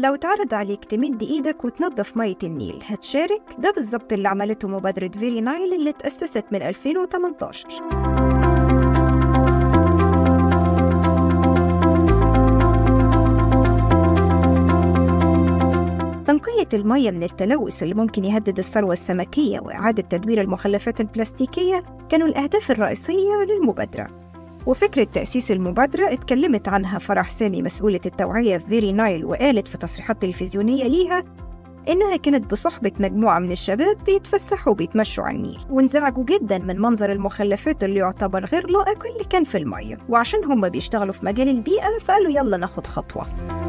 لو اتعرض عليك تمد إيدك وتنظف مية النيل هتشارك؟ ده بالظبط اللي عملته مبادرة فيري نايل اللي اتأسست من 2018 تنقية المية من التلوث اللي ممكن يهدد الثروة السمكية وإعادة تدوير المخلفات البلاستيكية كانوا الأهداف الرئيسية للمبادرة وفكرة تأسيس المبادرة اتكلمت عنها فرح سامي مسؤولة التوعية في فيري نايل وقالت في تصريحات تلفزيونية ليها إنها كانت بصحبة مجموعة من الشباب بيتفسحوا وبيتمشوا على النيل وانزعجوا جدا من منظر المخلفات اللي يعتبر غير لائق اللي كان في المية وعشان هم بيشتغلوا في مجال البيئة فقالوا يلا ناخد خطوة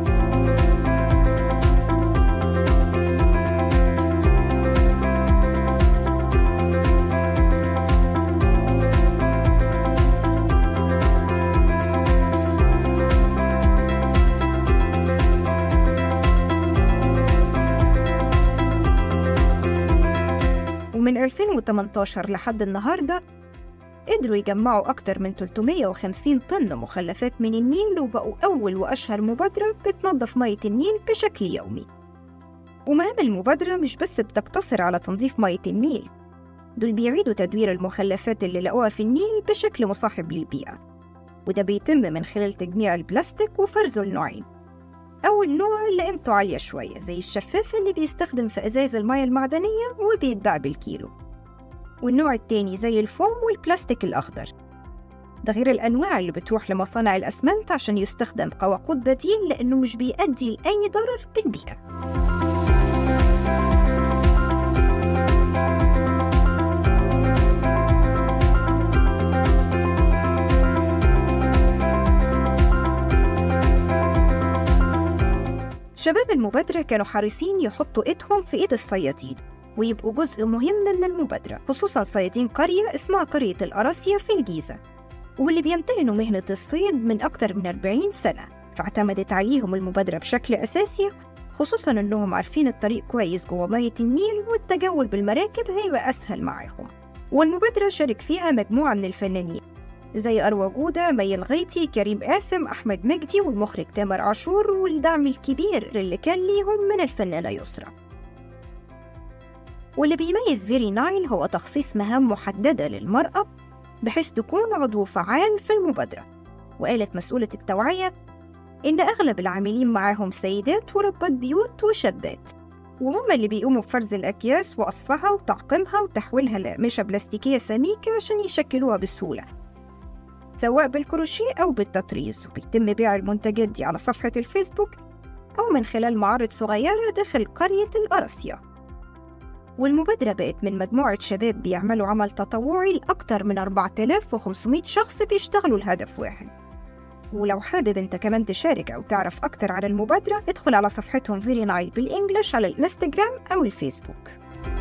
ومن 2018 لحد النهاردة قدروا يجمعوا أكتر من 350 طن مخلفات من النيل وبقوا أول وأشهر مبادرة بتنظف مية النيل بشكل يومي ومهام المبادرة مش بس بتقتصر على تنظيف مية النيل دول بيعيدوا تدوير المخلفات اللي لقوها في النيل بشكل مصاحب للبيئة وده بيتم من خلال تجميع البلاستيك وفرزه لنوعين أول نوع اللي قيمته عالية شوية زي الشفاف اللي بيستخدم في إزاز المياه المعدنية وبيتباع بالكيلو والنوع التاني زي الفوم والبلاستيك الأخضر ده غير الأنواع اللي بتروح لمصانع الأسمنت عشان يستخدم كوقود بديل لأنه مش بيؤدي لأي ضرر بالبيئة شباب المبادرة كانوا حريصين يحطوا إيدهم في إيد الصيادين ويبقوا جزء مهم من المبادرة خصوصا صيادين قرية اسمها قرية القراصية في الجيزة واللي بيمتهنوا مهنة الصيد من أكتر من 40 سنة فاعتمدت عليهم المبادرة بشكل أساسي خصوصا إنهم عارفين الطريق كويس جوه مية النيل والتجول بالمراكب هيبقى أسهل معاهم والمبادرة شارك فيها مجموعة من الفنانين زي أروى جودة مي الغيتي كريم قاسم أحمد مجدي والمخرج تامر عاشور والدعم الكبير اللي كان ليهم من الفنانة يسرا واللي بيميز فيري نايل هو تخصيص مهام محددة للمرأة بحيث تكون عضو فعال في المبادرة وقالت مسؤولة التوعية إن أغلب العاملين معاهم سيدات وربات بيوت وشابات وهم اللي بيقوموا بفرز الأكياس وقصفها وتعقيمها وتحويلها لأقمشة بلاستيكية سميكة عشان يشكلوها بسهولة سواء بالكروشيه أو بالتطريز وبيتم بيع المنتجات دي على صفحة الفيسبوك أو من خلال معارض صغيرة داخل قرية القرصية والمبادرة بقت من مجموعة شباب بيعملوا عمل تطوعي لأكتر من 4500 شخص بيشتغلوا لهدف واحد ولو حابب انت كمان تشارك أو تعرف أكتر عن المبادرة ادخل على صفحتهم فيري نايل بالإنجلش على الانستجرام أو الفيسبوك